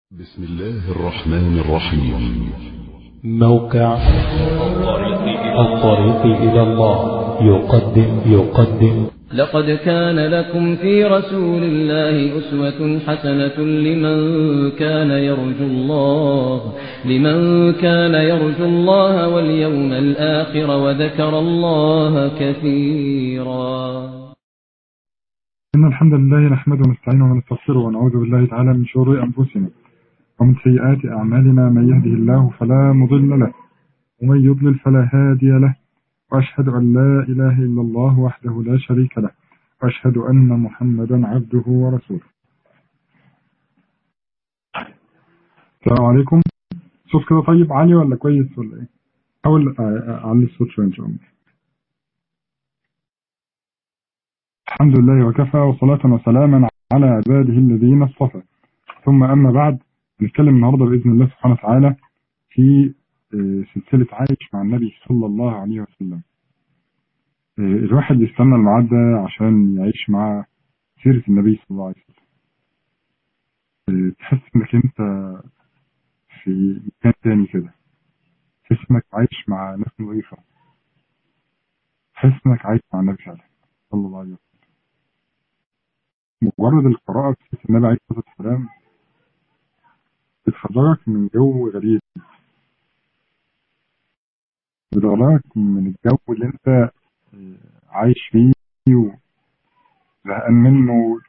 بسم الله الرحمن الرحيم موقع الطريق إلى الله يقدم يقدم لقد كان لكم في رسول الله أسوة حسنة لمن كان يرجو الله لمن كان يرجو الله واليوم الآخر وذكر الله كثيرا إن الحمد لله نحمده ونستعينه ونستغفره ونعوذ بالله تعالى من شرور أنفسنا ومن سيئات أعمالنا من يهده الله فلا مضل له ومن يضلل فلا هادي له وأشهد أن لا إله إلا الله وحده لا شريك له وأشهد أن محمدا عبده ورسوله السلام عليكم صوت كده طيب عالي ولا كويس ولا ايه حاول أعلي الصوت شوية إن شاء الله الحمد لله وكفى وصلاة وسلاما على عباده الذين اصطفى ثم أما بعد نتكلم النهاردة بإذن الله سبحانه وتعالى في سلسلة عايش مع النبي صلى الله عليه وسلم الواحد يستنى الميعاد ده عشان يعيش مع سيرة النبي صلى الله عليه وسلم تحس انك انت في مكان تاني كده تحس انك عايش مع ناس نظيفة تحس انك عايش مع النبي فعلا صلى الله عليه وسلم مجرد القراءة في سيرة النبي عليه الصلاة والسلام بتخرجك من جو غريب بتغرقك من الجو اللي انت عايش فيه وزهقان منه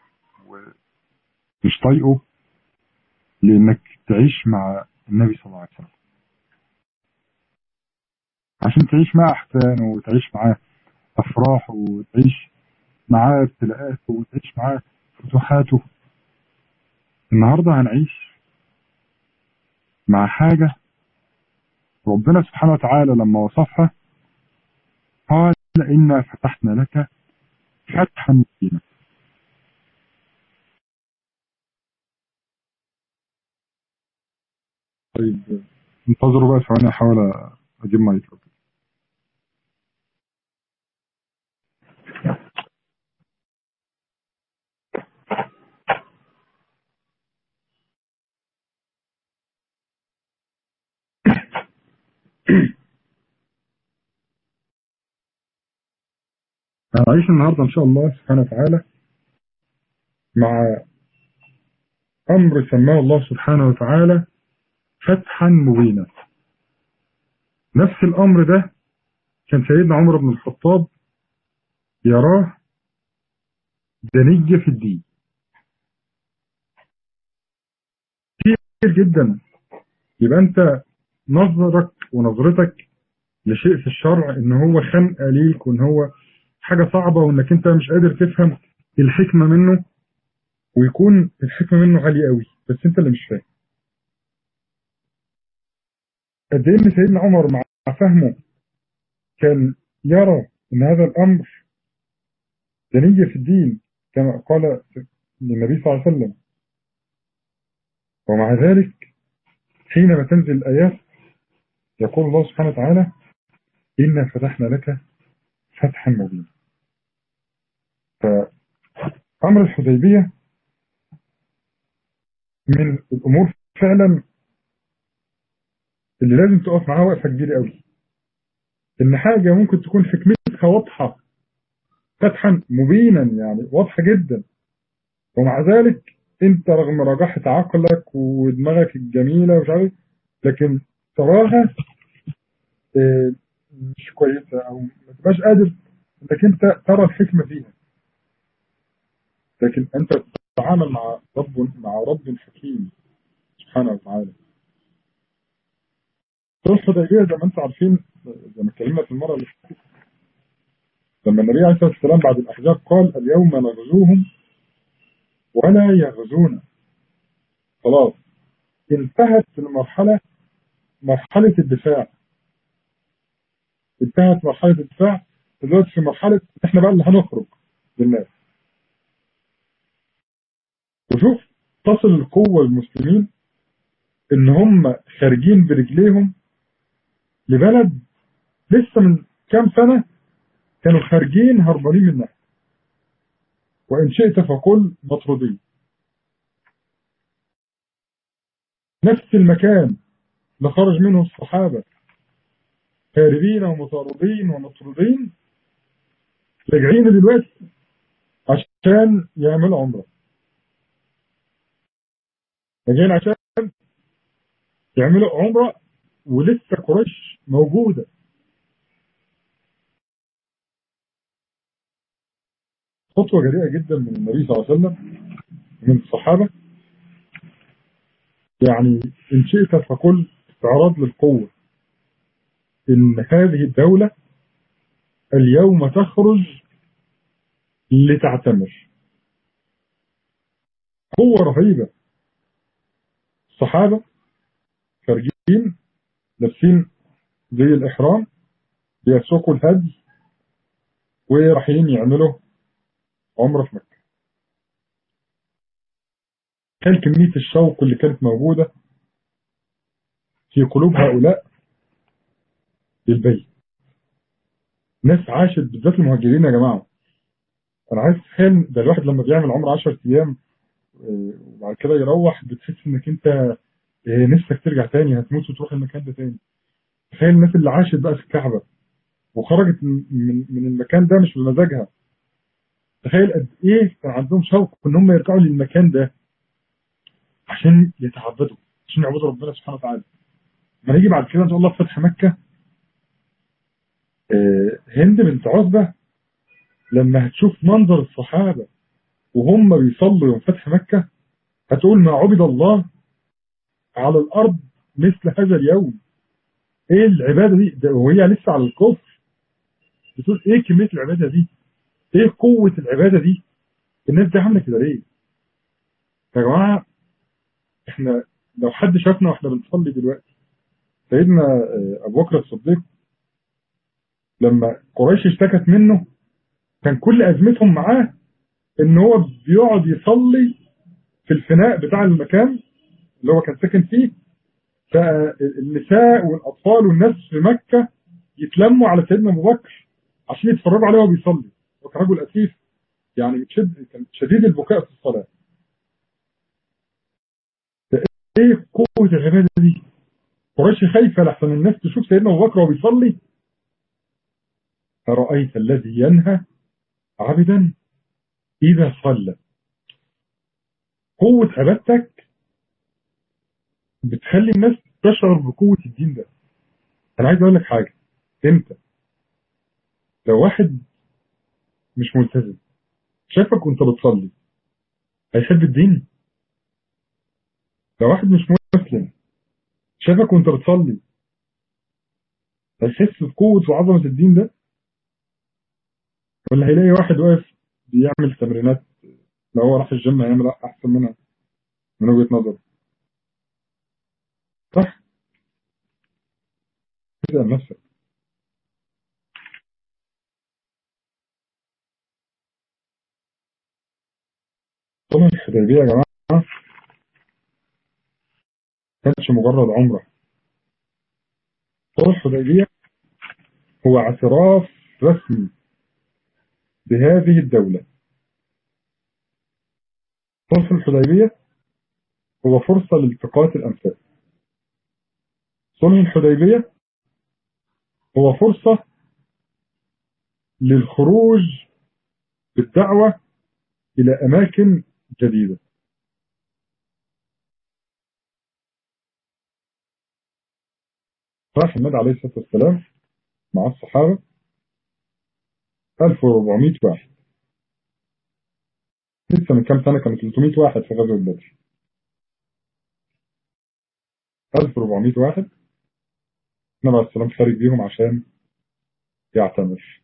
ومش طايقه لانك تعيش مع النبي صلى الله عليه وسلم عشان تعيش معاه احسانه وتعيش معاه افراحه وتعيش معاه ابتلاءاته وتعيش معاه فتوحاته النهارده هنعيش مع حاجة ربنا سبحانه وتعالى لما وصفها قال إنا فتحنا لك فتحا مبينا طيب انتظروا بقى ثواني احاول اجيب مايك هنعيش النهاردة إن شاء الله سبحانه وتعالى مع أمر سماه الله سبحانه وتعالى فتحا مبينا نفس الأمر ده كان سيدنا عمر بن الخطاب يراه دنية في الدين كتير جدا يبقى أنت نظرك ونظرتك لشيء في الشرع ان هو خنقه ليك وان هو حاجة صعبة وانك انت مش قادر تفهم الحكمة منه ويكون الحكمة منه عالية قوي بس انت اللي مش فاهم قد ايه ان سيدنا عمر مع فهمه كان يرى ان هذا الامر دنية في الدين كما قال للنبي صلى الله عليه وسلم ومع ذلك حينما تنزل الآيات يقول الله سبحانه وتعالى إنا فتحنا لك فتحا مبينا فأمر الحديبية من الأمور فعلا اللي لازم تقف معاها وقفة كبيرة قوي إن حاجة ممكن تكون حكمتها واضحة فتحا مبينا يعني واضحة جدا ومع ذلك انت رغم رجاحة عقلك ودماغك الجميلة ومش عارف لكن تراها مش كويسة او ما تبقاش قادر انك انت ترى الحكمة فيها لكن انت تتعامل مع رب مع رب حكيم سبحانه وتعالى صلح الحديبية زي ما انتم عارفين زي ما اتكلمنا في المرة اللي فاتت لما النبي عليه الصلاة والسلام بعد الأحزاب قال اليوم نغزوهم ولا يغزونا خلاص انتهت المرحلة مرحلة الدفاع انتهت مرحلة الدفاع دلوقتي في مرحلة احنا بقى اللي هنخرج للناس وشوف تصل القوة المسلمين ان هم خارجين برجليهم لبلد لسه من كام سنة كانوا خارجين هربانين منها وإن شئت فقل مطرودين نفس المكان اللي خرج منه الصحابة هاربين ومطاردين ومطرودين راجعين دلوقتي عشان يعملوا عمرة راجعين عشان يعملوا عمرة ولسه قريش موجودة خطوة جريئة جدا من النبي صلى الله عليه وسلم من الصحابة يعني إن شئت فقل استعراض للقوة إن هذه الدولة اليوم تخرج لتعتمر قوة رهيبة الصحابة خارجين لابسين زي الإحرام بيسوقوا الهدي ورايحين يعملوا عمرة في مكة كان كمية الشوق اللي كانت موجودة في قلوب هؤلاء للبيت ناس عاشت بالذات المهاجرين يا جماعة أنا عايز تخيل ده الواحد لما بيعمل عمر 10 أيام وبعد كده يروح بتحس إنك أنت نفسك ترجع تاني هتموت وتروح المكان ده تاني تخيل الناس اللي عاشت بقى في الكعبة وخرجت من من المكان ده مش بمزاجها تخيل قد ايه كان عندهم شوق ان هم يرجعوا للمكان ده عشان يتعبدوا عشان يعبدوا ربنا سبحانه وتعالى لما نيجي بعد كده ان شاء الله في فتح مكه هند بنت عتبه لما هتشوف منظر الصحابه وهم بيصلوا يوم فتح مكه هتقول ما عبد الله على الارض مثل هذا اليوم ايه العباده دي ده وهي لسه على الكفر بتقول ايه كميه العباده دي ايه قوه العباده دي الناس دي عامله كده ليه يا جماعه احنا لو حد شافنا واحنا بنصلي دلوقتي سيدنا ابو بكر الصديق لما قريش اشتكت منه كان كل ازمتهم معاه ان هو بيقعد يصلي في الفناء بتاع المكان اللي هو كان ساكن فيه فالنساء والاطفال والناس في مكه يتلموا على سيدنا ابو بكر عشان يتفرجوا عليه وهو بيصلي هو كان رجل اسيف يعني متشد كان شديد البكاء في الصلاه ايه قوه العباده دي قريش خايفه لحسن الناس تشوف سيدنا ابو بكر وهو بيصلي ارايت الذي ينهى عبدا اذا صلى قوه عبادتك بتخلي الناس تشعر بقوه الدين ده انا عايز اقول لك حاجه انت لو واحد مش ملتزم شافك وانت بتصلي هيحب الدين لو واحد مش مسلم شافك وانت بتصلي هيحس بقوة وعظمة الدين ده ولا هيلاقي واحد واقف بيعمل تمرينات لو هو راح الجيم هيعمل احسن منها من وجهة نظره صح اسأل نفسك صلح الحديبية يا جماعة كانش مجرد عمرة صلح الحديبية هو اعتراف رسمي بهذه الدولة صلح الحديبية هو فرصة لالتقاط الأنفاس صلح الحديبية هو فرصة للخروج بالدعوة إلى أماكن جديدة راح النبي عليه الصلاة والسلام مع الصحابة 1400 واحد لسه من كام سنة كانوا 300 واحد في غزوة بدر 1400 واحد النبي عليه السلام خارج بيهم عشان يعتمر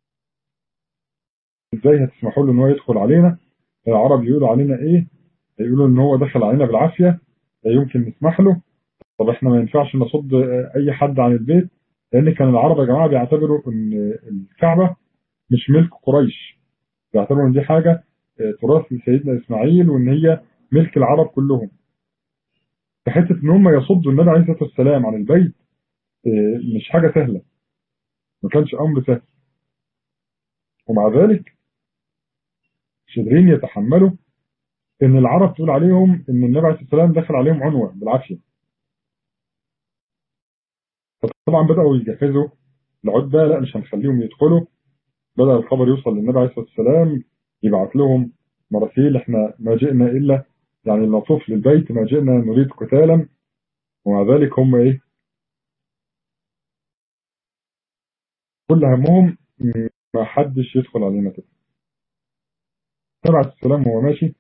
ازاي هتسمحوا له ان هو يدخل علينا العرب يقولوا علينا ايه يقولوا ان هو دخل علينا بالعافية لا يمكن نسمح له طب احنا ما ينفعش نصد اي حد عن البيت لان كان العرب يا جماعة بيعتبروا ان الكعبة مش ملك قريش بيعتبروا ان دي حاجة تراث لسيدنا اسماعيل وان هي ملك العرب كلهم في حتة ان هم يصدوا النبي عليه الصلاة والسلام عن البيت مش حاجة سهلة ما كانش امر سهل ومع ذلك مش قادرين يتحملوا ان العرب تقول عليهم ان النبي عليه الصلاه والسلام دخل عليهم عنوه بالعافيه فطبعا بدأوا يجهزوا العدة لا مش هنخليهم يدخلوا بدأ الخبر يوصل للنبي عليه الصلاة والسلام يبعت لهم مراسيل احنا ما جئنا إلا يعني نطوف للبيت ما جئنا نريد قتالا ومع ذلك هم ايه كل همهم ما حدش يدخل علينا كده النبي عليه السلام وهو ماشي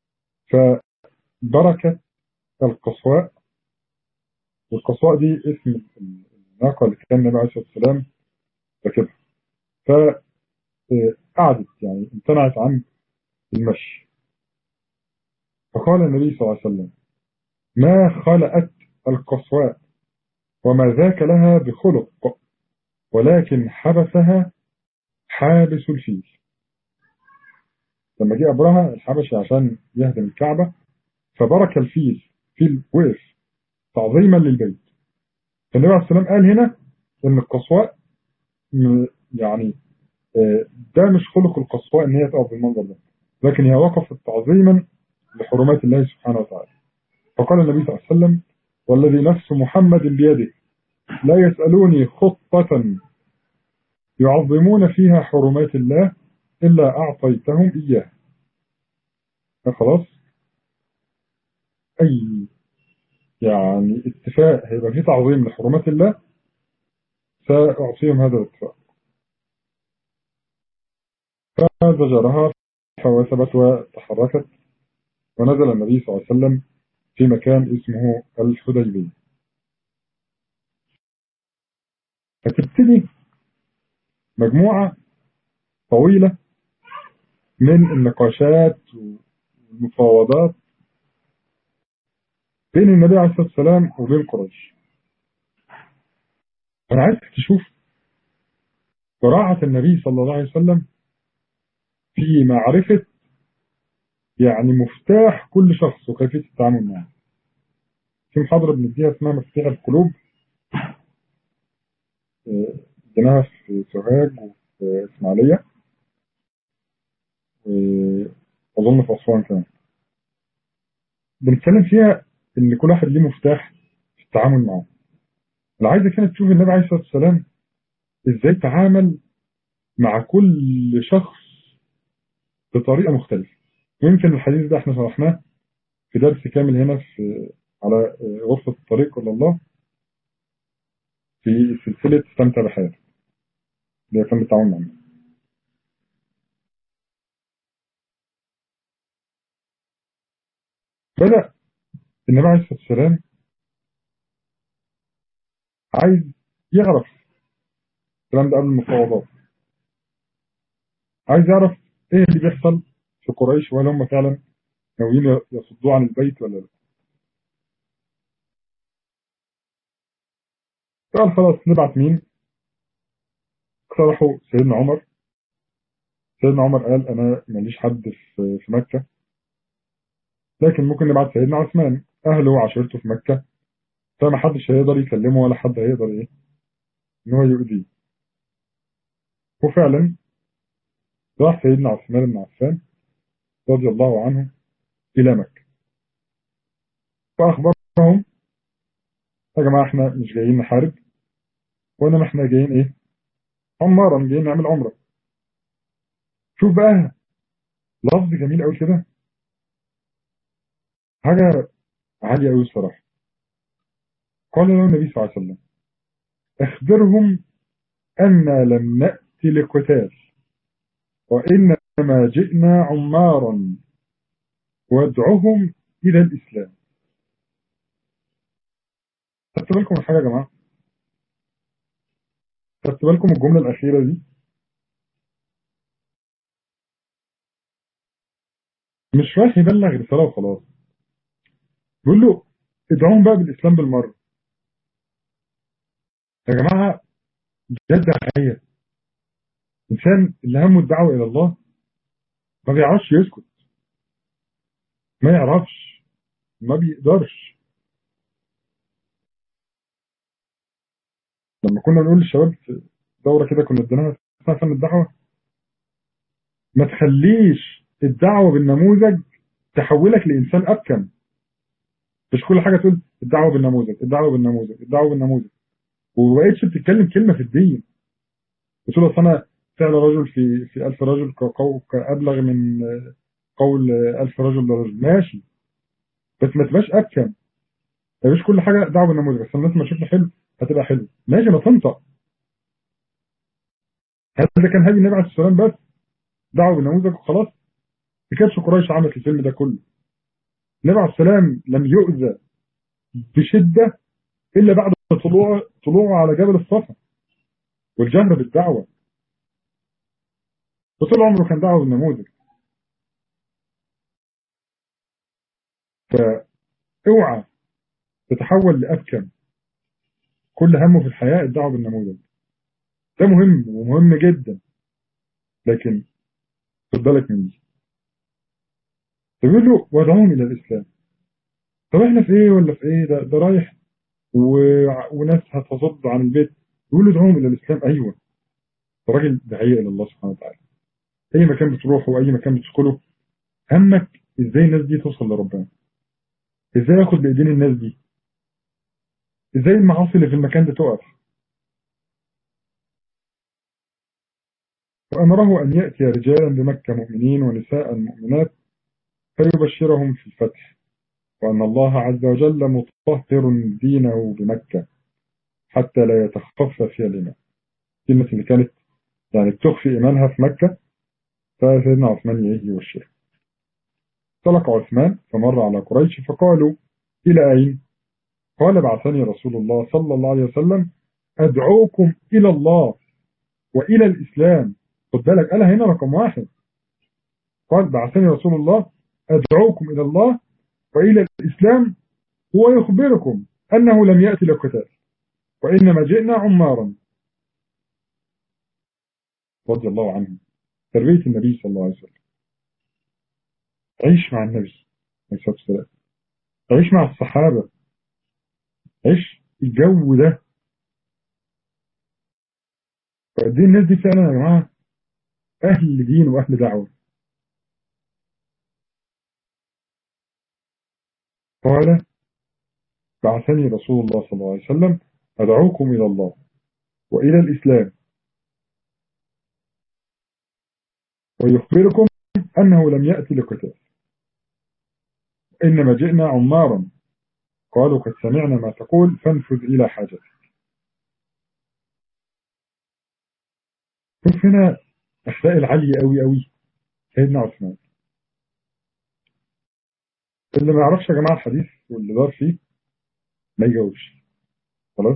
فبركة القصواء والقصواء دي اسم الناقة اللي كان النبي عليه الصلاة والسلام راكبها فقعدت يعني امتنعت عن المشي فقال النبي صلى الله عليه وسلم ما خلقت القصواء وما ذاك لها بخلق ولكن حبسها حابس الفيل لما جه أبرهة الحبشي عشان يهدم الكعبة فبرك الفيل فيل وقف تعظيما للبيت فالنبي عليه السلام قال هنا ان القصواء يعني ده مش خلق القصواء ان هي تقف بالمنظر ده لكن هي وقفت تعظيما لحرمات الله سبحانه وتعالى فقال النبي صلى الله عليه وسلم والذي نفس محمد بيده لا يسألوني خطة يعظمون فيها حرمات الله إلا أعطيتهم إياه خلاص أي يعني اتفاق هيبقى فيه تعظيم لحرمات الله سأعطيهم هذا الاتفاق فزجرها فوثبت وتحركت ونزل النبي صلى الله عليه وسلم في مكان اسمه الحديبية فتبتدي مجموعة طويلة من النقاشات والمفاوضات بين النبي عليه الصلاة والسلام وبين قريش أنا عايز تشوف براعة النبي صلى الله عليه وسلم في معرفة يعني مفتاح كل شخص وكيفية التعامل معه في محاضرة بنديها اسمها مفتاح القلوب اديناها في سوهاج وفي اسماعيلية وأظن في أسوان كمان بنتكلم فيها إن كل واحد ليه مفتاح في التعامل معه أنا عايزك هنا تشوف النبي عليه الصلاة والسلام إزاي تعامل مع كل شخص بطريقة مختلفة ويمكن الحديث ده احنا شرحناه في درس كامل هنا في على غرفة الطريق إلى الله في سلسلة استمتع بحياتك اللي كان بالتعاون معنا بدأ النبي عليه الصلاة والسلام عايز يعرف الكلام ده قبل المفاوضات عايز يعرف ايه اللي بيحصل في قريش وهل هم فعلا ناويين يصدوا عن البيت ولا لا قال خلاص نبعت مين اقترحوا سيدنا عمر سيدنا عمر قال انا ماليش حد في مكة لكن ممكن نبعت سيدنا عثمان اهله وعشيرته في مكة فما حدش هيقدر يكلمه ولا حد هيقدر ايه ان هو يؤذيه وفعلا راح سيدنا عثمان بن عفان رضي الله عنه الى مكة فاخبرهم يا جماعة احنا مش جايين نحارب وانما احنا جايين ايه عمارا جايين نعمل عمرة شوف بقى لفظ جميل قوي كده حاجة عالية قوي الصراحة قال له النبي صلى الله عليه وسلم اخبرهم أن لم نأتي لقتال وإنما جئنا عمارا وادعهم إلى الإسلام خدت بالكم من حاجة يا جماعة خدت بالكم الجملة الأخيرة دي مش رايح يبلغ رسالة وخلاص بيقول له ادعوهم بقى بالإسلام بالمرة يا جماعة جد حقيقة إنسان اللي همه الدعوة إلى الله ما بيعرفش يسكت ما يعرفش ما بيقدرش لما كنا بنقول للشباب في دورة كده كنا اديناها اسمها فن الدعوة ما تخليش الدعوة بالنموذج تحولك لإنسان أبكم مش كل حاجة تقول الدعوة بالنموذج الدعوة بالنموذج الدعوة بالنموذج وما بقتش بتتكلم كلمه في الدين بتقول اصل انا فعل رجل في في 1000 رجل كقو- كابلغ من قول 1000 رجل لرجل ماشي بس ما تبقاش ابكم ما تبقاش كل حاجه دعوه بالنموذج بس الناس ما تشوفني حلو هتبقى حلو ماشي ما تنطق هل ده كان هدي النبي عليه الصلاه والسلام بس دعوه بالنموذج وخلاص ما كانتش قريش عملت الفيلم ده كله النبي عليه السلام لم يؤذى بشده الا بعد طلوع طلوعه على جبل الصفا والجهر بالدعوه وطول عمره كان دعوه بالنموذج فاوعى تتحول لأبكم كل همه في الحياة الدعوة بالنموذج ده مهم ومهم جدا لكن خد بالك من دي فبيقول له وادعوهم إلى الإسلام طب احنا في ايه ولا في ايه ده, ده رايح و... وناس هتصد عن البيت يقول له ادعوهم إلى الإسلام أيوه ده راجل داعية إلى الله سبحانه وتعالى أي مكان بتروحه وأي مكان بتدخله همك ازاي الناس دي توصل لربنا ازاي ياخد بايدين الناس دي ازاي المعاصي اللي في المكان ده تقف وأمره أن يأتي رجالا بمكة مؤمنين ونساء مؤمنات فيبشرهم في الفتح وأن الله عز وجل مطهر دينه بمكة حتى لا يتخفى فيها الإيمان دي الناس اللي كانت يعني بتخفي إيمانها في مكة فسيدنا عثمان يجي يبشرها طلق عثمان فمر على قريش فقالوا إلى أين؟ قال بعثني رسول الله صلى الله عليه وسلم أدعوكم إلى الله وإلى الإسلام خد بالك قالها هنا رقم واحد قال بعثني رسول الله أدعوكم إلى الله وإلى الإسلام هو يخبركم أنه لم يأتي للقتال وإنما جئنا عمارا رضي الله عنه تربية النبي صلى الله عليه وسلم عيش مع النبي عليه الصلاة والسلام عيش مع الصحابة عيش الجو ده فقد ايه الناس دي فعلا يا جماعة أهل دين وأهل دعوة قال بعثني رسول الله صلى الله عليه وسلم أدعوكم إلى الله وإلى الإسلام ويخبركم أنه لم يأتي لقتال إنما جئنا عمارا قالوا قد سمعنا ما تقول فانفذ إلى حاجتك شوف هنا أخلاق العالية أوي أوي سيدنا عثمان اللي ما يعرفش يا جماعة الحديث واللي دار فيه ما يجاوبش خلاص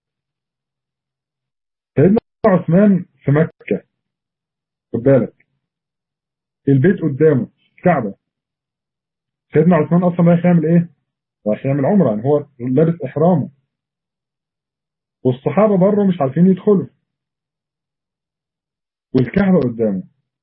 سيدنا عثمان في مكة خد بالك البيت قدامه الكعبة سيدنا عثمان أصلا رايح يعمل إيه؟ رايح يعمل عمرة يعني هو لابس إحرامه والصحابة بره مش عارفين يدخلوا والكعبة قدامه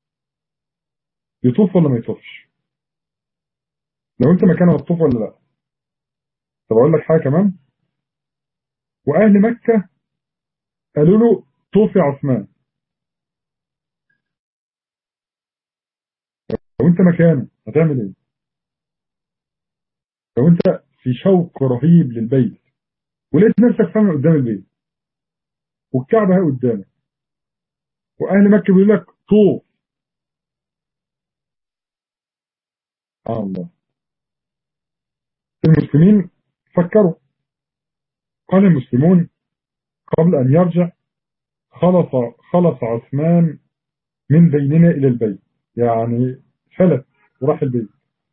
يطوف ولا ما يطوفش لو انت مكانه هتطوف ولا لا طب اقول لك حاجة كمان واهل مكة قالوا له طوف يا عثمان لو انت مكانه هتعمل ايه لو انت في شوق رهيب للبيت ولقيت نفسك فعلا قدام البيت والكعبة هي قدامك واهل مكة بيقول لك طوف آه الله المسلمين فكروا قال المسلمون قبل أن يرجع خلص خلص عثمان من بيننا إلى البيت يعني فلت وراح البيت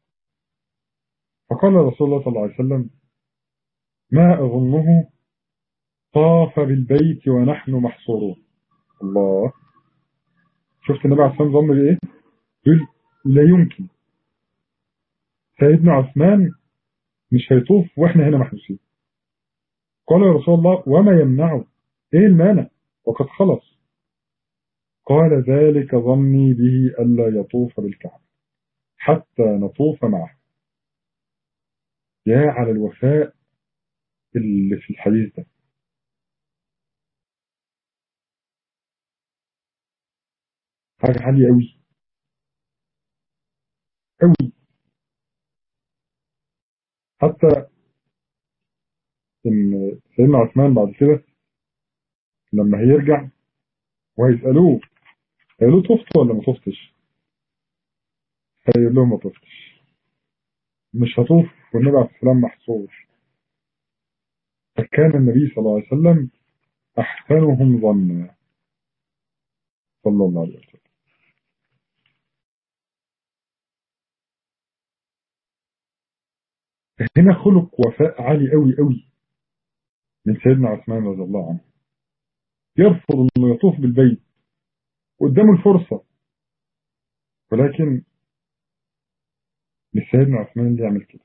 فقال رسول الله صلى الله عليه وسلم ما أظنه طاف بالبيت ونحن محصورون الله شفت النبي عليه الصلاة والسلام ظن بإيه؟ يقول لا يمكن سيدنا عثمان مش هيطوف واحنا هنا محبوسين قال يا رسول الله وما يمنعه ايه المانع وقد خلص قال ذلك ظني به ألا يطوف بالكعبة حتى نطوف معه يا على الوفاء اللي في الحديث ده حاجة عالية أوي أوي حتى ان سيدنا عثمان بعد كده لما هيرجع وهيسألوه هيقولوا طفت ولا ما طفتش هيقول لهم ما طفتش مش هطوف والنبي عليه السلام محصور فكان النبي صلى الله عليه وسلم أحسنهم ظنا صلى الله عليه وسلم هنا خلق وفاء عالي قوي قوي من سيدنا عثمان رضي الله عنه يرفض انه يطوف بالبيت قدامه الفرصة ولكن مش سيدنا عثمان اللي يعمل كده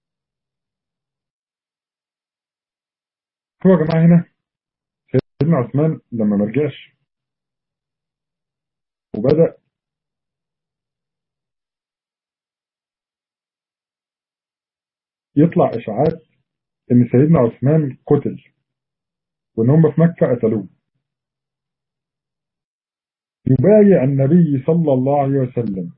هو يا جماعة هنا سيدنا عثمان لما مرجعش وبدأ يطلع إشاعات إن سيدنا عثمان قتل وإن هم في مكة قتلوه يبايع النبي صلى الله عليه وسلم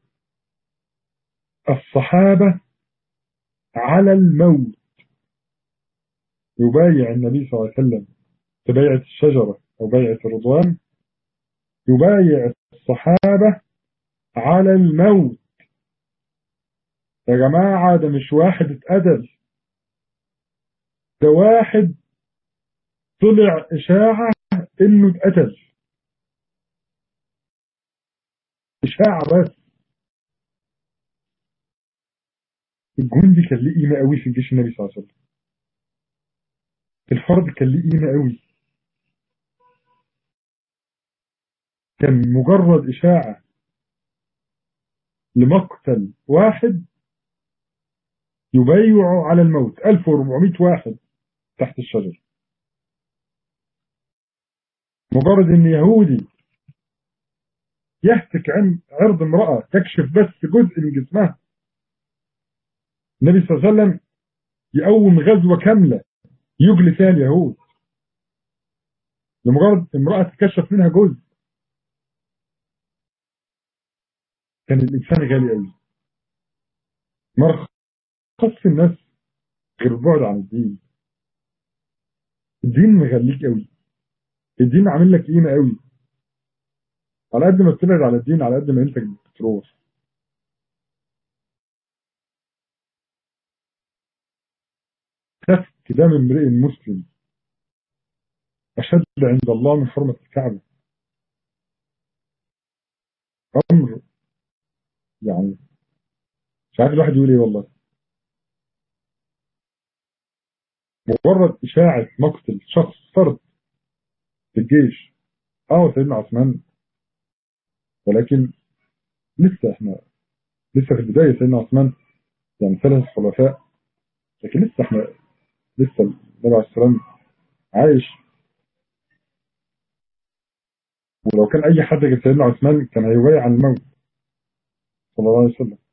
الصحابة على الموت يبايع النبي صلى الله عليه وسلم في بيعة الشجرة أو بيعة الرضوان يبايع الصحابة على الموت يا جماعة ده مش واحد اتقتل ده واحد طلع إشاعة إنه اتقتل إشاعة بس الجندي كان ليه قيمة قوي في الجيش النبي صلى الله عليه وسلم الفرد كان ليه قيمة قوي كان مجرد إشاعة لمقتل واحد يبايع على الموت 1400 واحد تحت الشجر مجرد ان يهودي يهتك عن عرض امرأة تكشف بس جزء من جسمها النبي صلى الله عليه وسلم يقوم غزوة كاملة يجلي فيها اليهود لمجرد امرأة تكشف منها جزء كان الإنسان غالي قوي مرخص الناس غير البعد عن الدين الدين مغليك قوي الدين عامل لك قيمة قوي على قد ما بتبعد على الدين على قد ما انت بتروح سفك دم امرئ مسلم أشد عند الله من حرمة الكعبة أمر يعني مش عارف الواحد يقول ايه والله مجرد إشاعة مقتل شخص فرد في الجيش اه سيدنا عثمان ولكن لسه احنا لسه في البداية سيدنا عثمان يعني ثلاث خلفاء لكن لسه احنا لسه النبي عليه السلام عايش ولو كان اي حد غير سيدنا عثمان كان هيبايع عن الموت صلى الله عليه وسلم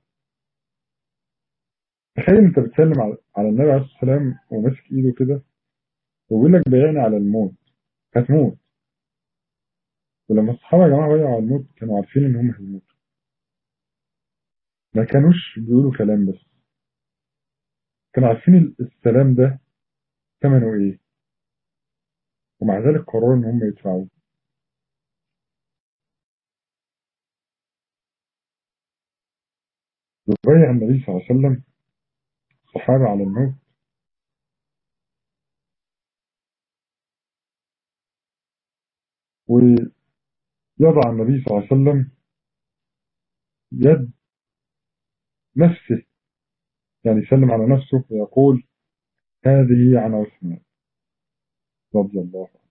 تخيل انت بتسلم على النبي عليه السلام وماسك ايده كده ويقول لك بيعني على الموت هتموت ولما الصحابه يا جماعه بايعوا على الموت كانوا عارفين ان هم هيموتوا ما كانوش بيقولوا كلام بس كانوا عارفين السلام ده ثمنه ايه ومع ذلك قرروا ان هم يدفعوه يبايع النبي صلى الله عليه وسلم الصحابة على الموت ويضع النبي صلى الله عليه وسلم يد نفسه يعني يسلم على نفسه ويقول هذه عن عثمان رضي الله عنه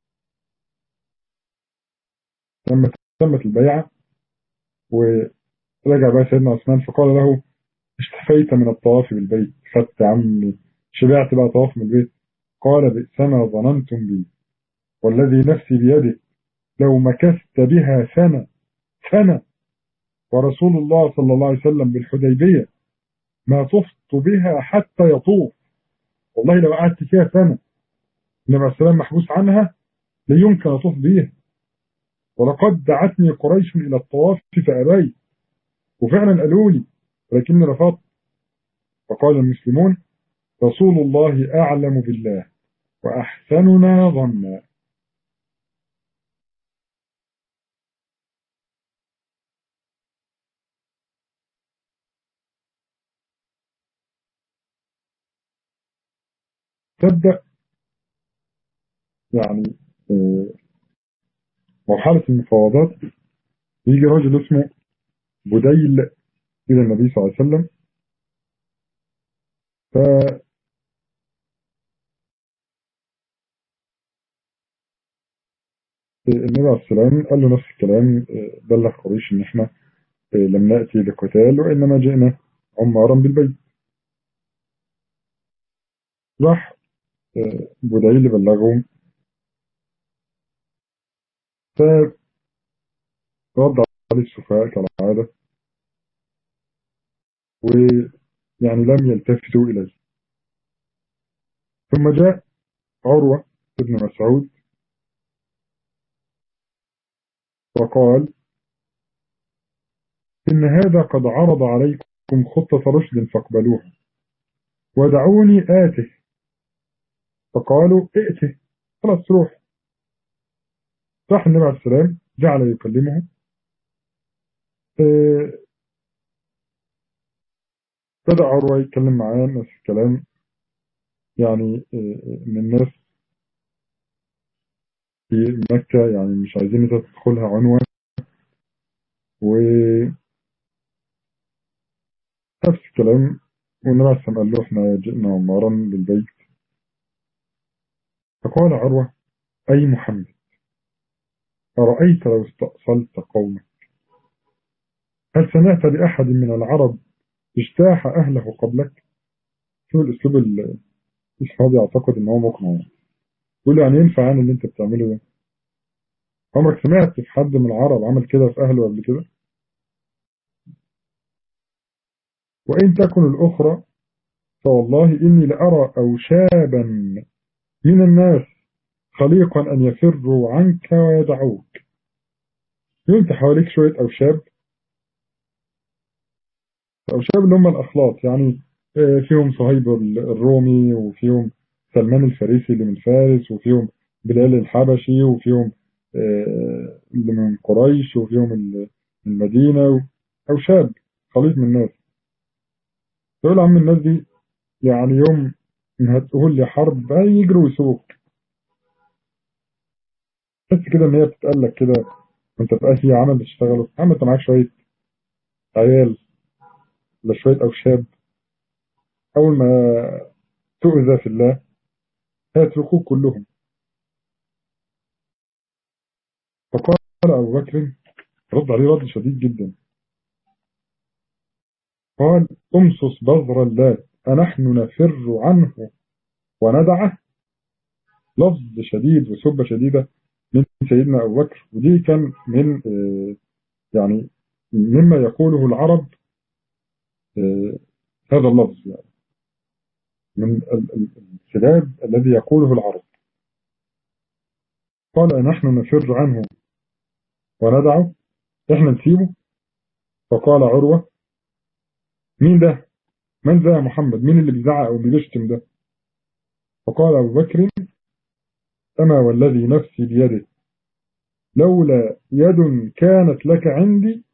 لما تمت البيعة ورجع بقى سيدنا عثمان فقال له اشتفيت من الطواف بالبيت خدت عمي شبعت بقى طواف من البيت قال بئس ما ظننتم بي والذي نفسي بيده لو مكثت بها سنة سنة ورسول الله صلى الله عليه وسلم بالحديبية ما طفت بها حتى يطوف والله لو قعدت فيها سنة النبي عليه السلام محبوس عنها لا يمكن أطوف بها ولقد دعتني قريش إلى الطواف فأبيت وفعلا قالوا لي ولكني رفضت فقال المسلمون رسول الله أعلم بالله وأحسننا ظنا تبدأ يعني مرحلة المفاوضات يجي رجل اسمه بديل إلى النبي صلى الله عليه وسلم ف النبي عليه السلام قال له نفس الكلام بلغ قريش ان احنا لم نأتي لقتال وإنما جئنا عمارا بالبيت راح بديل بلغهم فرد عليه السفهاء كالعادة ويعني لم يلتفتوا إليه ثم جاء عروة ابن مسعود وقال إن هذا قد عرض عليكم خطة رشد فاقبلوها ودعوني آته فقالوا ائته خلاص روح راح النبي عليه السلام جعل يكلمه بدأ عروة يتكلم معاه نفس الكلام يعني من الناس في مكة يعني مش عايزين تدخلها عنوة و نفس الكلام والنبي عليه السلام قال له احنا جئنا عمارا بالبيت فقال عروة أي محمد أرأيت لو استأصلت قومك هل سمعت بأحد من العرب اجتاح أهله قبلك شو الأسلوب الإسحابي أعتقد إن هو مقنع يقول يعني ينفع عن اللي أنت بتعمله ده عمرك سمعت في حد من العرب عمل كده في أهله قبل كده وإن تكن الأخرى فوالله إني لأرى أوشابا من الناس خليقا أن يفروا عنك ويدعوك ينت حواليك شوية أوشاب أوشاب اللي هم الأخلاط يعني فيهم صهيب الرومي وفيهم سلمان الفارسي اللي من فارس وفيهم بلال الحبشي وفيهم اللي من قريش وفيهم المدينة أوشاب خليط من الناس تقول عم الناس دي يعني يوم هتقول لي حرب هيجروا ويسوق بس كده ان هي بتتقال لك كده وانت في اي عمل بتشتغله عم انت معاك شويه عيال ولا شويه اوشاب اول ما تؤذى في الله هيتركوك كلهم فقال ابو بكر رد عليه رد شديد جدا قال امصص بذر اللات أنحن نفر عنه وندعه لفظ شديد وسبة شديدة من سيدنا أبو بكر ودي كان من يعني مما يقوله العرب هذا اللفظ يعني من السباب الذي يقوله العرب قال نحن نفر عنه وندعه احنا نسيبه فقال عروة مين ده من ذا يا محمد مين اللي بيزعق او بيشتم ده فقال ابو بكر اما والذي نفسي بيده لولا يد كانت لك عندي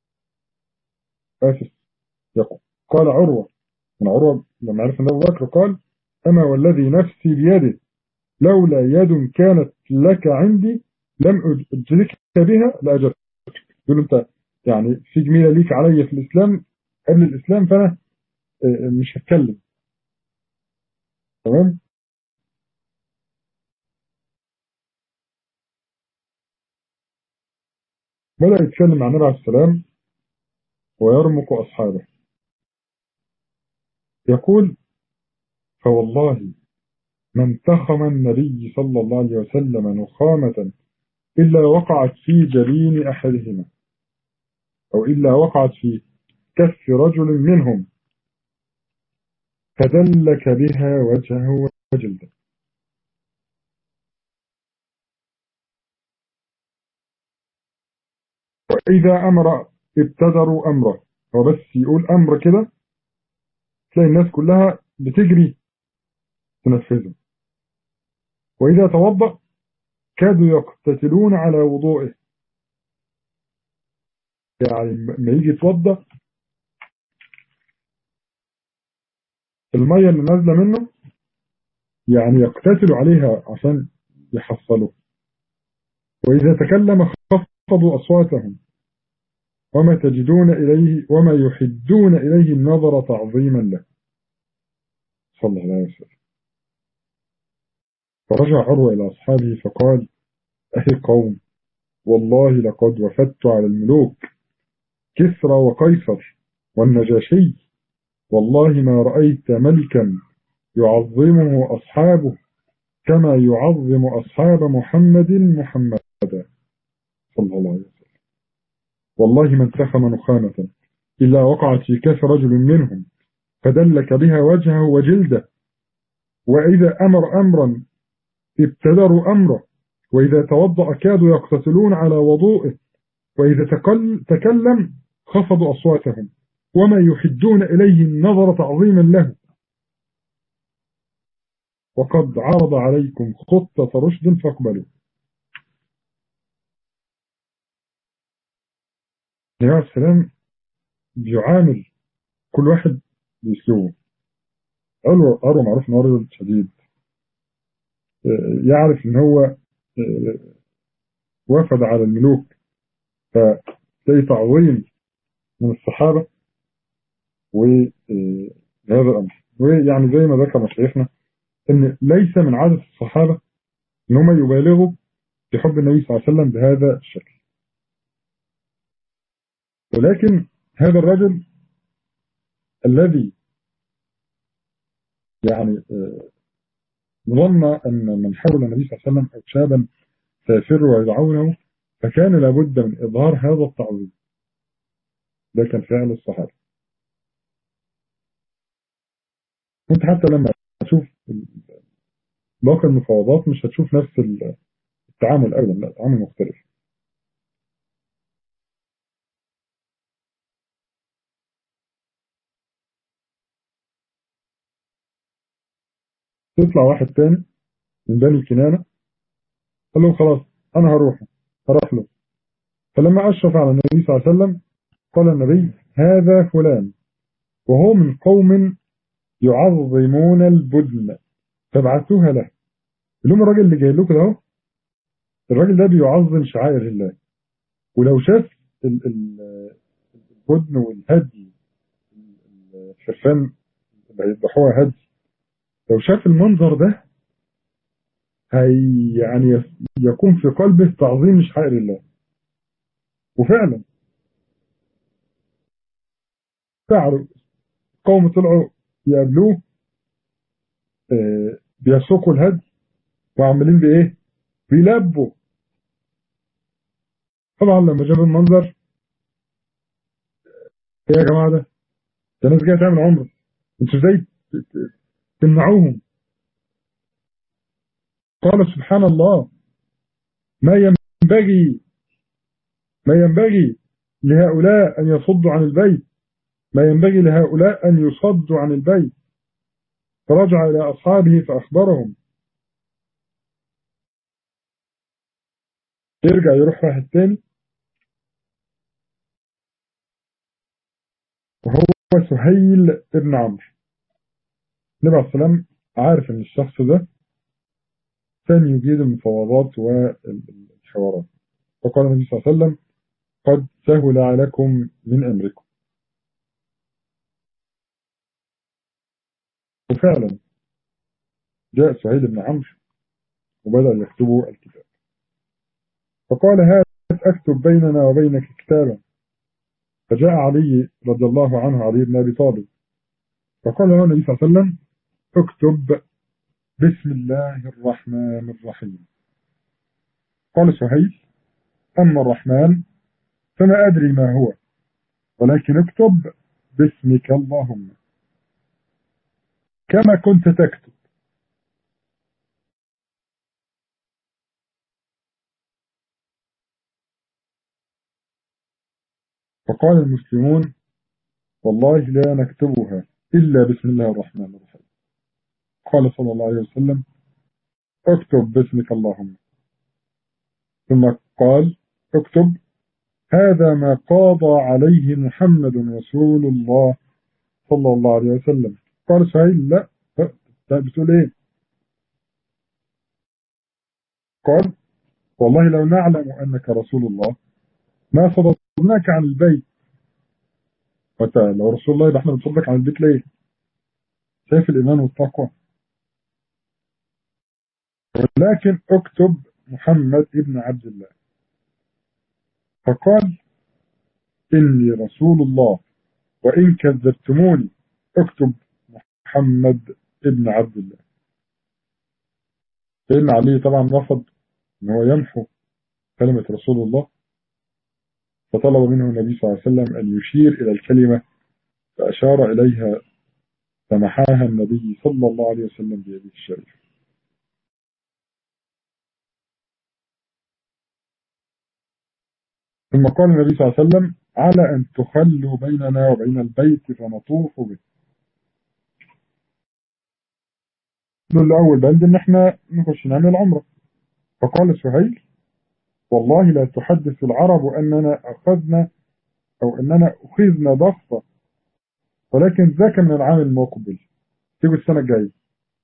اسف يقول قال عروة من عروة لما عرف ان ابو بكر قال اما والذي نفسي بيده لولا يد كانت لك عندي لم اجزك بها لاجرتك يقول انت يعني في جميله ليك علي في الاسلام قبل الاسلام فانا مش هتكلم تمام بدأ يتكلم مع النبي عليه السلام ويرمق أصحابه يقول فوالله ما انتخم النبي صلى الله عليه وسلم نخامة إلا وقعت في جبين أحدهما أو إلا وقعت في كف رجل منهم فدلك بها وجهه وجلده وإذا أمر ابتدروا أمره هو بس يقول أمر كده تلاقي الناس كلها بتجري تنفذه وإذا توضأ كادوا يقتتلون على وضوئه يعني ما يجي يتوضأ المية اللي نازلة منه يعني يقتتلوا عليها عشان يحصلوا وإذا تكلم خفضوا أصواتهم وما تجدون إليه وما يحدون إليه النظر تعظيما له صلى الله عليه وسلم فرجع عروة إلى أصحابه فقال أهي قوم والله لقد وفدت على الملوك كسرى وقيصر والنجاشي والله ما رأيت ملكا يعظمه أصحابه كما يعظم أصحاب محمد محمدا صلى الله عليه وسلم والله من سخم نخامة إلا وقعت في كف رجل منهم فدلك بها وجهه وجلده وإذا أمر أمرا ابتدروا أمره وإذا توضأ كادوا يقتتلون على وضوئه وإذا تقل تكلم خفضوا أصواتهم وما يحدون إليه النظر تعظيما له وقد عرض عليكم خطة رشد فاقبلوا النبي عليه السلام بيعامل كل واحد بأسلوبه عروة معروف انه رجل شديد يعرف ان هو وفد على الملوك فتلاقي تعظيم من الصحابة وهذا الأمر ويعني زي ما ذكر مشايخنا ان ليس من عادة الصحابة ان هم يبالغوا في حب النبي صلى الله عليه وسلم بهذا الشكل ولكن هذا الرجل الذي يعني ظن أن من حول النبي صلى الله عليه وسلم أو شابا سيفر ويدعونه فكان لابد من إظهار هذا التعظيم ده كان فعل الصحابة وانت حتى لما تشوف باقي المفاوضات مش هتشوف نفس التعامل أبدا لا التعامل مختلف تطلع واحد تاني من بني كنانة قال لهم خلاص أنا هروح هروح له فلما أشرف على النبي صلى الله عليه وسلم قال النبي هذا فلان وهو من قوم يعظمون البدن فابعثوها له لهم الراجل اللي جاي لكم ده الراجل ده بيعظم شعائر الله ولو شاف البدن والهدي الشرفان اللي هيذبحوها هدي لو شاف المنظر ده هي يعني يكون في قلبه تعظيم شعائر الله وفعلا فعلوا قوم طلعوا يقابلوه آه بيسوقوا الهدي وعاملين بايه بيلبوا طبعا لما جاب المنظر ايه يا جماعه ده ده ناس جايه تعمل عمره انتوا ازاي تمنعوهم قال سبحان الله ما ينبغي ما ينبغي لهؤلاء أن يصدوا عن البيت ما ينبغي لهؤلاء أن يصدوا عن البيت فرجع إلى أصحابه فأخبرهم يرجع يروح واحد تاني وهو سهيل ابن عمرو النبي عليه السلام عارف ان الشخص ده كان يجيد المفاوضات والحوارات فقال النبي صلى الله عليه وسلم قد سهل عليكم من أمركم وفعلا جاء سعيد بن عمرو وبدأ يكتبوا الكتاب فقال هات أكتب بيننا وبينك كتابا فجاء علي رضي الله عنه علي بن أبي طالب فقال له النبي صلى الله عليه وسلم اكتب بسم الله الرحمن الرحيم قال سهيل أما الرحمن فما أدري ما هو ولكن اكتب باسمك اللهم كما كنت تكتب فقال المسلمون والله لا نكتبها إلا بسم الله الرحمن الرحيم قال صلى الله عليه وسلم اكتب باسمك اللهم ثم قال اكتب هذا ما قاضى عليه محمد رسول الله صلى الله عليه وسلم قال سهيل لا بتقول ايه قال والله لو نعلم أنك رسول الله ما صدرناك عن البيت وانت لو رسول الله يبقى احنا بنصدك عن البيت ليه شايف الإيمان والتقوى ولكن اكتب محمد ابن عبد الله فقال إني رسول الله وإن كذبتموني اكتب محمد ابن عبد الله سيدنا علي طبعا رفض ان هو يمحو كلمة رسول الله فطلب منه النبي صلى الله عليه وسلم أن يشير إلى الكلمة فأشار إليها فمحاها النبي صلى الله عليه وسلم بيده الشريف ثم قال النبي صلى الله عليه وسلم على أن تخلوا بيننا وبين البيت فنطوف به نقول له أول بند إن إحنا نخش نعمل عمرة فقال سهيل والله لا تحدث العرب أننا أخذنا أو أننا أخذنا ضغطة ولكن ذاك من العام المقبل تيجي السنة الجاية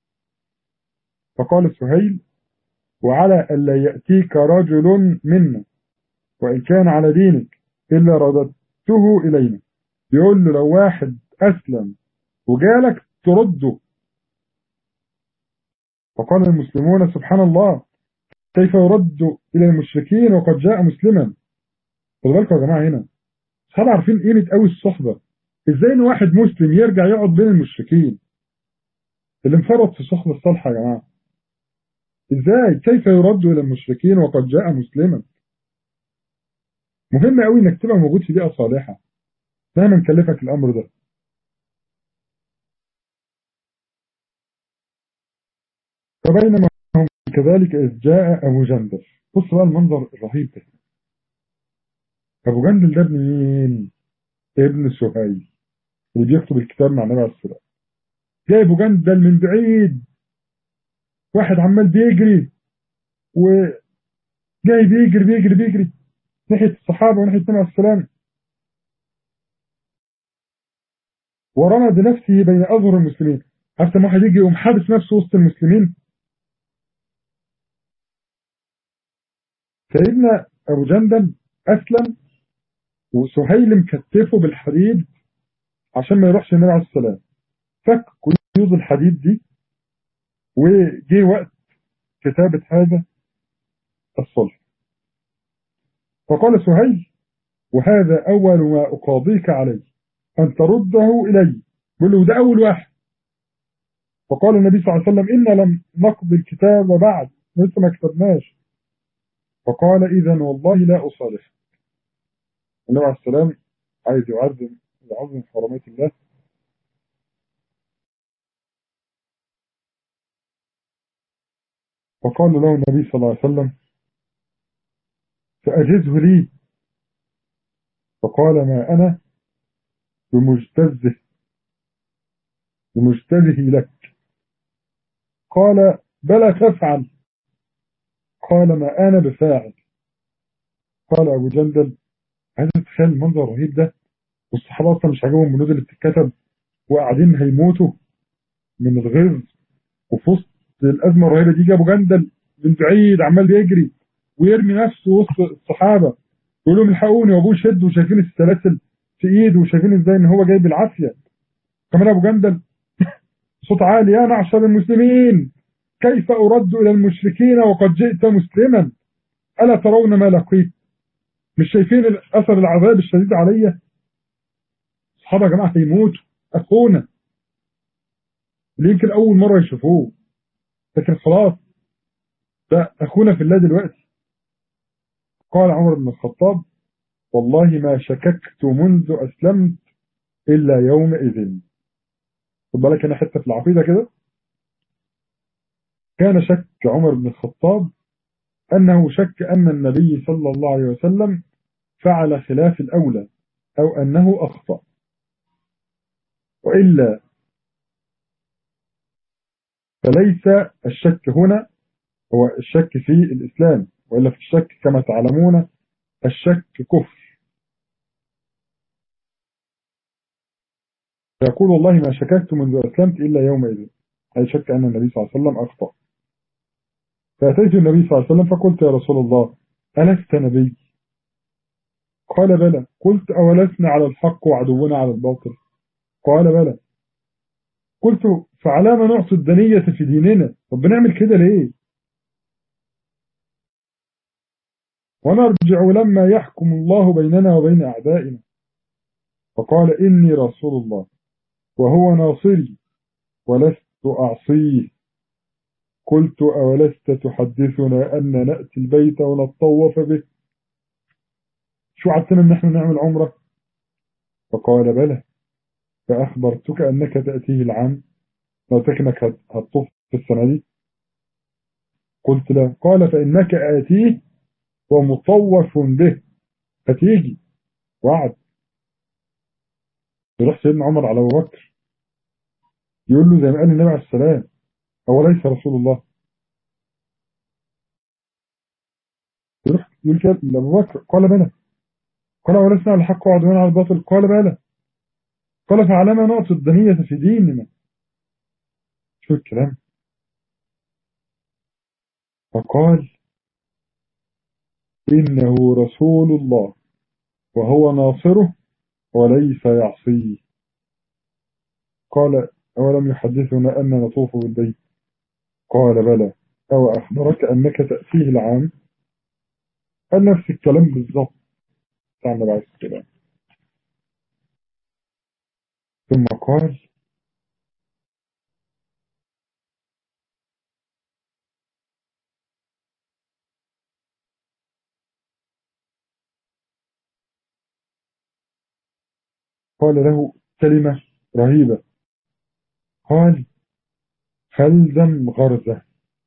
فقال سهيل وعلى ألا يأتيك رجل منا وإن كان على دينك إلا رددته إلينا يقول له لو واحد أسلم وجالك ترده فقال المسلمون سبحان الله كيف يرد إلى المشركين وقد جاء مسلما خدوا بالكم يا جماعة هنا أصحاب عارفين قيمة قوي الصحبة إزاي إن واحد مسلم يرجع يقعد بين المشركين اللي انفرط في الصحبة الصالحة يا جماعة إزاي كيف يرد إلى المشركين وقد جاء مسلما مهم قوي إنك تبقى موجود في بيئة صالحة دايما نكلفك الأمر ده فبينما هم كذلك إذ جاء أبو جندل بص بقى المنظر الرهيب ده أبو جندل ده ابن مين؟ ابن سهيل اللي بيكتب الكتاب مع النبي عليه الصلاة جاي أبو جندل من بعيد واحد عمال بيجري وجاي بيجري بيجري بيجري ناحية الصحابة وناحية النبي عليه السلام ورمى بنفسه بين أظهر المسلمين عارف لما واحد يجي يقوم حابس نفسه وسط المسلمين سيدنا أبو جندل أسلم وسهيل مكتفه بالحديد عشان ما يروحش النبي عليه السلام فك قيود الحديد دي وجي وقت كتابة هذا الصلح فقال سهيل وهذا أول ما أقاضيك عليه أن ترده إلي بقول له ده أول واحد فقال النبي صلى الله عليه وسلم إن لم نقضي الكتاب بعد لسه ما كتبناش فقال إذا والله لا أصالح النبي عليه السلام عايز يعظم يعظم حرمات الله فقال له النبي صلى الله عليه وسلم فأجزه لي فقال ما أنا بمجتزه بمجتزه لك قال بلى تفعل قال ما أنا بفاعل قال أبو جندل عايز تتخيل المنظر الرهيب ده والصحابة أصلا مش عاجبهم البنود اللي بتتكتب وقاعدين هيموتوا من الغيظ وفي وسط الأزمة الرهيبة دي أبو جندل من بعيد عمال بيجري ويرمي نفسه وسط الصحابة يقول لهم الحقوني وابوه شد وشايفين السلاسل في ايده وشايفين ازاي ان هو جاي بالعافية كمان ابو جندل صوت عالي يا معشر المسلمين كيف أرد إلى المشركين وقد جئت مسلما ألا ترون ما لقيت مش شايفين أثر العذاب الشديد علي أصحاب يا جماعة هيموتوا أخونا اللي يمكن أول مرة يشوفوه لكن خلاص ده أخونا في الله دلوقتي قال عمر بن الخطاب والله ما شككت منذ أسلمت إلا يومئذ خد بالك أنا حتة في العقيدة كده كان شك عمر بن الخطاب أنه شك أن النبي صلى الله عليه وسلم فعل خلاف الأولى أو أنه أخطأ وإلا فليس الشك هنا هو الشك في الإسلام وإلا في الشك كما تعلمون الشك كفر فيقول والله ما شككت منذ أسلمت إلا يومئذ أي شك أن النبي صلى الله عليه وسلم أخطأ فأتيت النبي صلى الله عليه وسلم فقلت يا رسول الله ألست نبي قال بلى قلت أولسنا على الحق وعدونا على الباطل قال بلى قلت فعلى ما نعطي الدنية في ديننا طب بنعمل كده ليه ونرجع لما يحكم الله بيننا وبين أعدائنا فقال إني رسول الله وهو ناصري ولست أعصيه قلت أولست تحدثنا أن نأتي البيت ونتطوف به شو عدتنا أن نحن نعمل عمرة فقال بلى فأخبرتك أنك تأتيه العام لو تكنك هتطوف في السنة دي قلت لا قال فإنك آتيه ومطوف به فتيجي وعد يروح سيدنا عمر على أبو بكر يقول له زي ما قال النبي عليه السلام أوليس رسول الله يروح يقول كده لأبو بكر قال بلى قال ولسنا على الحق وعدونا على الباطل قال بلى قال فعلى ما نعطي الدنية في ديننا شو الكلام فقال إنه رسول الله وهو ناصره وليس يعصيه قال أولم يحدثنا أن نطوف بالبيت قال بلى أو أخبرك أنك تأتيه العام قال نفس الكلام بالضبط بتاع النبي عليه السلام ثم قال قال له كلمة رهيبة قال فلزم غرزة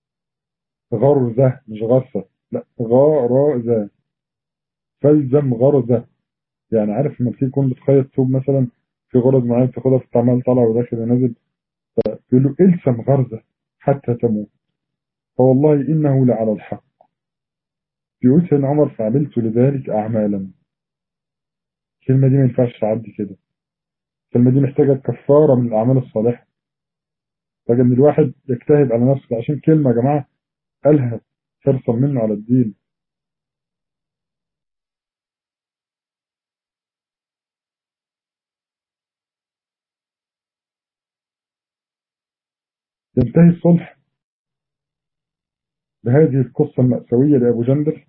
غرزة مش غرزة لا غرزة فلزم غرزة يعني عارف لما بتيجي تكون بتخيط ثوب مثلا في غرز معينة بتاخدها في التعمال طالع وداخل ونازل فيقول له السم غرزة حتى تموت فوالله إنه لعلى الحق يقول سيدنا عمر فعملت لذلك أعمالا الكلمة دي ما ينفعش تعدي كده الكلمة دي محتاجة كفارة من الأعمال الصالحة محتاجة إن الواحد يجتهد على نفسه عشان كلمة يا جماعة قالها حرصا منه على الدين ينتهي الصلح بهذه القصة المأساوية لأبو جندل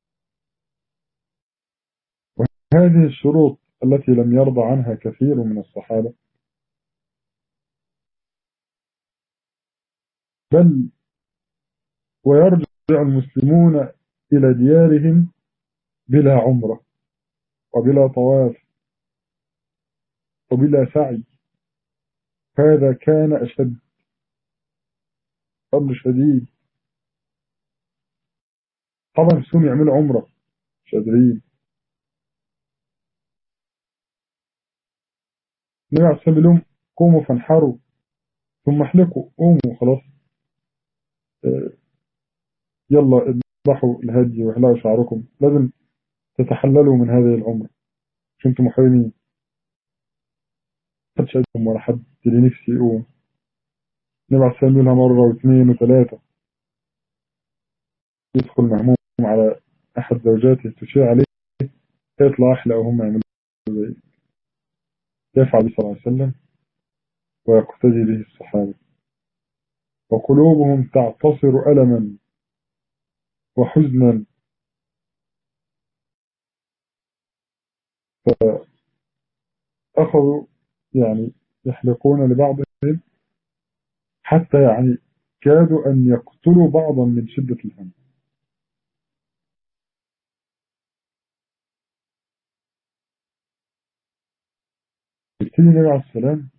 وهذه الشروط التي لم يرضى عنها كثير من الصحابة بل ويرجع المسلمون إلى ديارهم بلا عمرة وبلا طواف وبلا سعي هذا كان أشد أمر شديد طبعا السوم يعملوا عمرة مش قادرين النبي عليه الصلاة لهم قوموا فانحروا ثم احلقوا قوموا خلاص اه يلا اذبحوا الهدي واحلقوا شعركم لازم تتحللوا من هذه العمرة مش انتم محرمين محدش قدهم ولا حد اللي نفسي يقوم النبي عليه الصلاة لها مرة واثنين وثلاثة يدخل مهموم على أحد زوجاته تشيع عليه يطلع أحلى وهم يعملوا زي يفعل صلى الله عليه وسلم ويقتدي به الصحابة وقلوبهم تعتصر ألما وحزنا فأخذوا يعني يحلقون لبعضهم حتى يعني كادوا أن يقتلوا بعضا من شدة الهم يبتدي النبي عليه السلام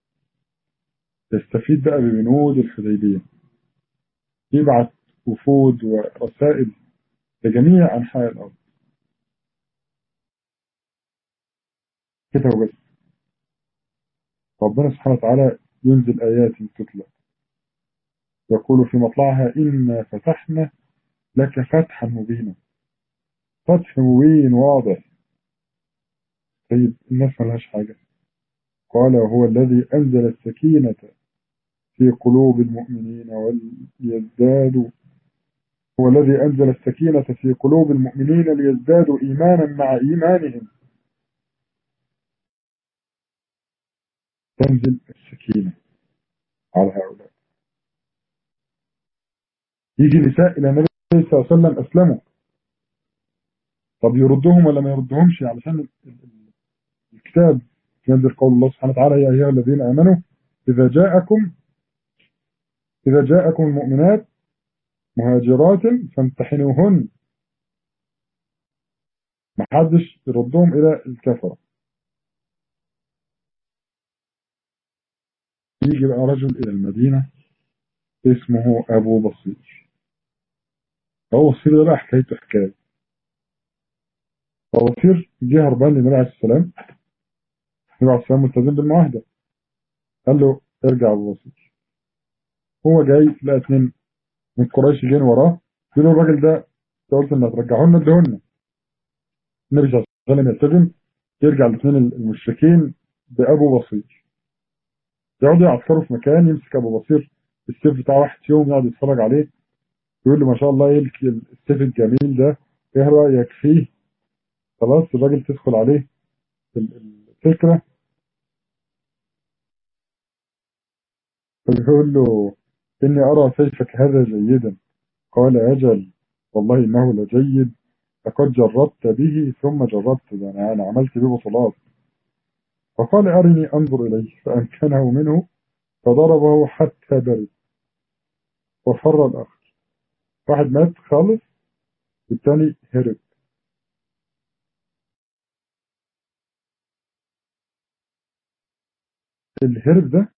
يستفيد بقى ببنود الحديبية يبعث وفود ورسائل لجميع أنحاء الأرض كده وبس ربنا سبحانه وتعالى ينزل آيات تتلى يقول في مطلعها إنا فتحنا لك فتحا مبينا فتح مبين واضح طيب الناس ملهاش حاجة قال وهو الذي أنزل السكينة في قلوب المؤمنين وليزدادوا هو الذي أنزل السكينة في قلوب المؤمنين ليزدادوا إيمانا مع إيمانهم تنزل السكينة على هؤلاء يجي نساء إلى النبي صلى الله عليه وسلم أسلموا طب يردهم ولا ما يردهمش علشان الكتاب ينزل قول الله سبحانه وتعالى يا أيها الذين آمنوا إذا جاءكم إذا جاءكم المؤمنات مهاجرات فامتحنوهن ما حدش يردهم إلى الكفرة يجي بقى رجل إلى المدينة اسمه أبو بصير أبو بصير ده بقى حكايته حكاية أبو بصير جه هربان للنبي عليه السلام النبي عليه السلام ملتزم بالمعاهدة قال له ارجع أبو بصير هو جاي لقى اتنين من قريش جايين وراه يقولوا الراجل ده انت قلت انك ترجعه لنا ادهولنا النبي صلى الله عليه وسلم يلتزم يرجع الاثنين المشركين بأبو بصير يقعدوا يعسكروا في مكان يمسك أبو بصير السيف بتاع واحد فيهم يقعد يتفرج عليه يقول له ما شاء الله ايه السيف الجميل ده ايه رأيك فيه خلاص الراجل تدخل عليه الفكرة فيقول له إني أرى سيفك هذا جيدا قال أجل والله إنه لجيد لقد جربت به ثم جربت ده أنا أنا عملت به بطولات فقال أرني أنظر إليه فأمكنه منه فضربه حتى برد وفر الآخر واحد مات خالص والتاني هرب الهرب ده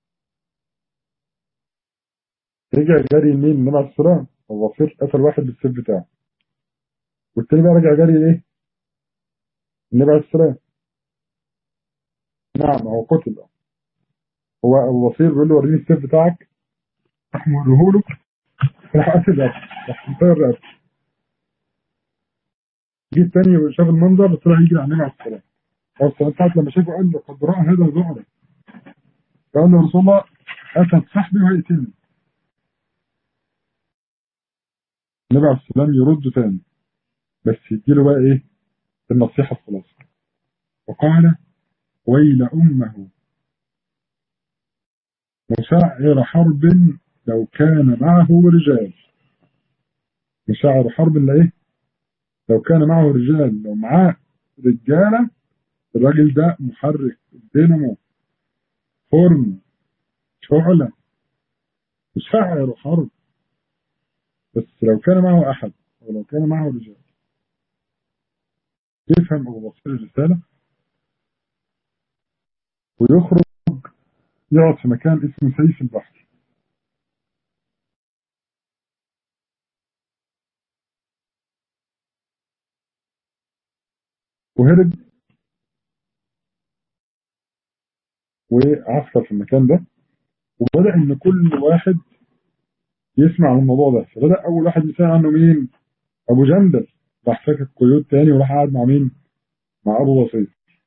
رجع جري مين النبي عليه السلام الوصير قتل واحد بالسيف بتاعه والتاني بقى رجع جري ليه النبي عليه السلام نعم هو قتل هو الوصير بيقول له وريني السيف بتاعك راح موريه له راح قتل راح مطير رقبته جه التاني شاف المنظر طلع يجري على النبي عليه السلام عليه السلام ساعة لما شافه قال له قد رأى هذا ظهرا قال له رسول الله أتت صاحبي وهيقتلني النبي عليه السلام يرد تاني بس يديله بقى ايه النصيحة الخلاصة وقال ويل أمه مشاعر حرب لو كان معه رجال مشاعر حرب لا ايه لو كان معه رجال لو معاه رجالة الراجل ده محرك دينامو فرن شعلة مشاعر حرب بس لو كان معه أحد أو لو كان معه رجال يفهم أبو بصير الرسالة ويخرج يقعد في مكان اسمه سيف البحر وهرب وعسكر في المكان ده وبدأ إن كل واحد يسمع عن الموضوع ده فبدأ أول واحد يسمع عنه مين أبو جندل راح فاكك قيود تاني وراح قاعد مع مين مع أبو بصير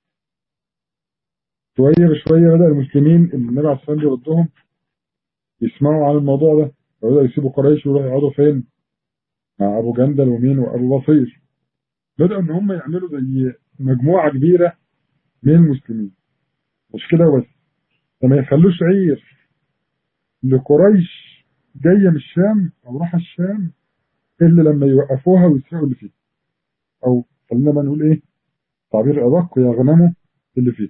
شوية بشوية بدأ المسلمين اللي النبي عليه الصلاة والسلام يردهم يسمعوا عن الموضوع ده فبدأ يسيبوا قريش ويروحوا يقعدوا فين مع أبو جندل ومين وأبو بصير بدأوا إن هم يعملوا زي مجموعة كبيرة من المسلمين مش كده بس فما يخلوش عير لقريش جاية من الشام أو راح الشام إلا لما يوقفوها ويسرقوا اللي فيه أو خلينا بقى نقول إيه تعبير أدق يغنموا اللي فيه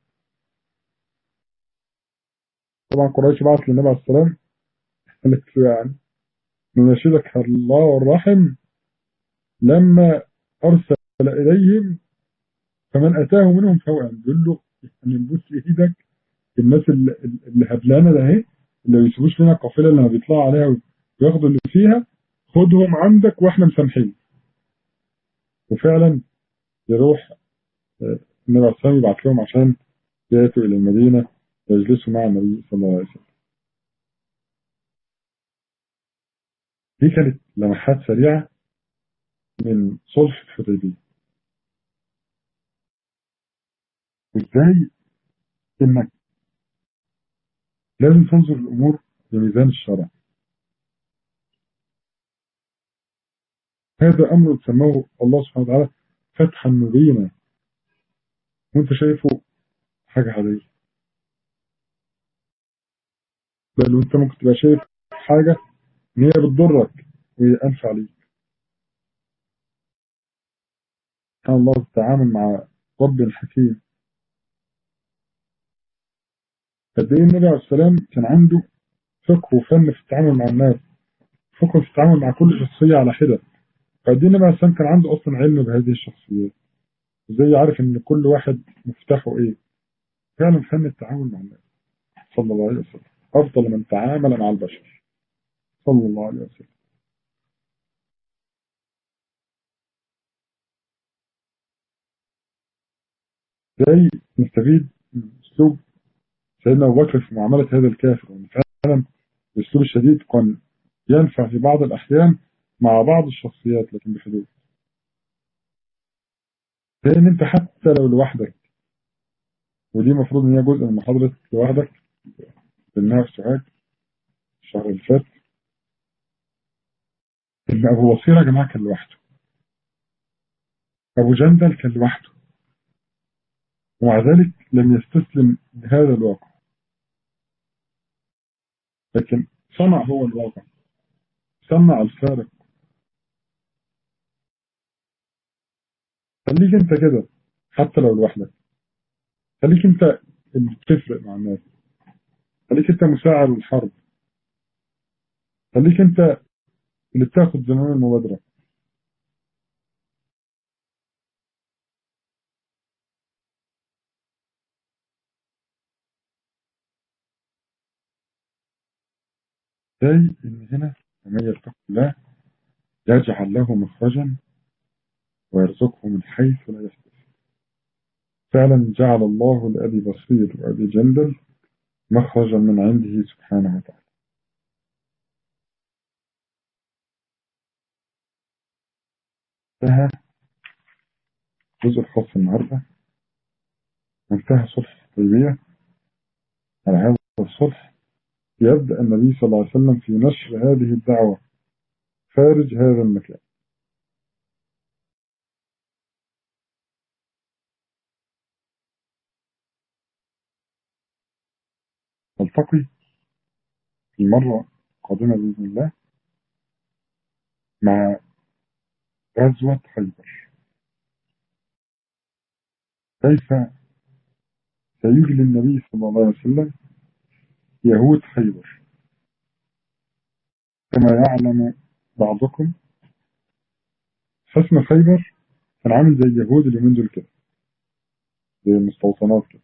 طبعا قريش بعت للنبي عليه السلام قالت له يعني نناشدك الله والرحم لما أرسل إليهم فمن أتاه منهم فهو بيقول له يعني نبوس إيدك الناس اللي, اللي هبلانة ده اهي اللي ما بيسيبوش لنا القافلة اللي بيطلعوا عليها وياخدوا اللي فيها خدهم عندك واحنا مسامحين وفعلا يروح النبي عليه السلام يبعت لهم عشان يأتوا إلى المدينة ويجلسوا مع النبي صلى الله عليه وسلم دي كانت لمحات سريعة من صلح الحديبية وازاي انك لازم تنظر الامور بميزان الشرع هذا أمر سماه الله سبحانه وتعالى فتحا مبينا وانت شايفه حاجة عادية بل وانت ممكن تبقى شايف حاجة ان هي بتضرك وهي أنفع ليك كان الله تتعامل مع رب الحكيم قد ايه النبي عليه السلام كان عنده فقه وفن في التعامل مع الناس فقه في التعامل مع كل شخصية على حدة قد ايه النبي عليه السلام كان عنده أصلا علم بهذه الشخصيات ازاي يعرف ان كل واحد مفتاحه ايه فعلا فن التعامل مع الناس صلى الله عليه وسلم أفضل من تعامل مع البشر صلى الله عليه وسلم ازاي نستفيد من اسلوب سيدنا ابو بكر في معامله هذا الكافر وان فعلا الاسلوب الشديد كان ينفع في بعض الاحيان مع بعض الشخصيات لكن بحدود زي ان انت حتى لو لوحدك ودي المفروض ان هي جزء من محاضره لوحدك قلناها في سوهاج الشهر اللي فات ان ابو بصير يا جماعه كان لوحده ابو جندل كان لوحده ومع ذلك لم يستسلم لهذا الواقع لكن صنع هو الواقع صنع الفارق خليك انت كده حتى لو لوحدك خليك انت اللي بتفرق مع الناس خليك انت مساعد الحرب خليك انت اللي بتاخد زمام المبادرة زي ان هنا ومن يتق الله يجعل له مخرجا ويرزقه من حيث لا يحتسب فعلا جعل الله لأبي بصير وأبي جندل مخرجا من عنده سبحانه وتعالى انتهى الجزء الخاص النهارده وانتهى صلح الحديبية على هذا الصلح يبدأ النبي صلى الله عليه وسلم في نشر هذه الدعوة خارج هذا المكان نلتقي في المرة القادمة بإذن الله مع غزوة خيبر كيف سيجلي النبي صلى الله عليه وسلم يهود خيبر كما يعلم بعضكم حسن خيبر كان عامل زي اليهود اليومين دول كده زي المستوطنات كده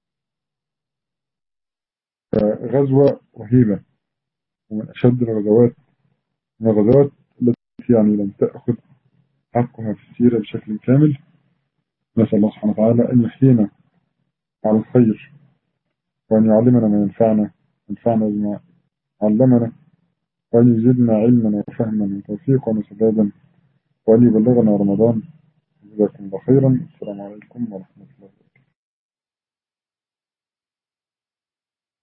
غزوة رهيبة ومن أشد الغزوات من الغزوات التي يعني لم تأخذ حقها في السيرة بشكل كامل نسأل الله سبحانه وتعالى أن يحيينا على الخير وأن يعلمنا ما ينفعنا ينفعنا بما علمنا وأن يزيدنا علما وفهما وتوفيقا وسدادا وأن يبلغنا رمضان جزاكم الله خيرا السلام عليكم ورحمة الله وبركاته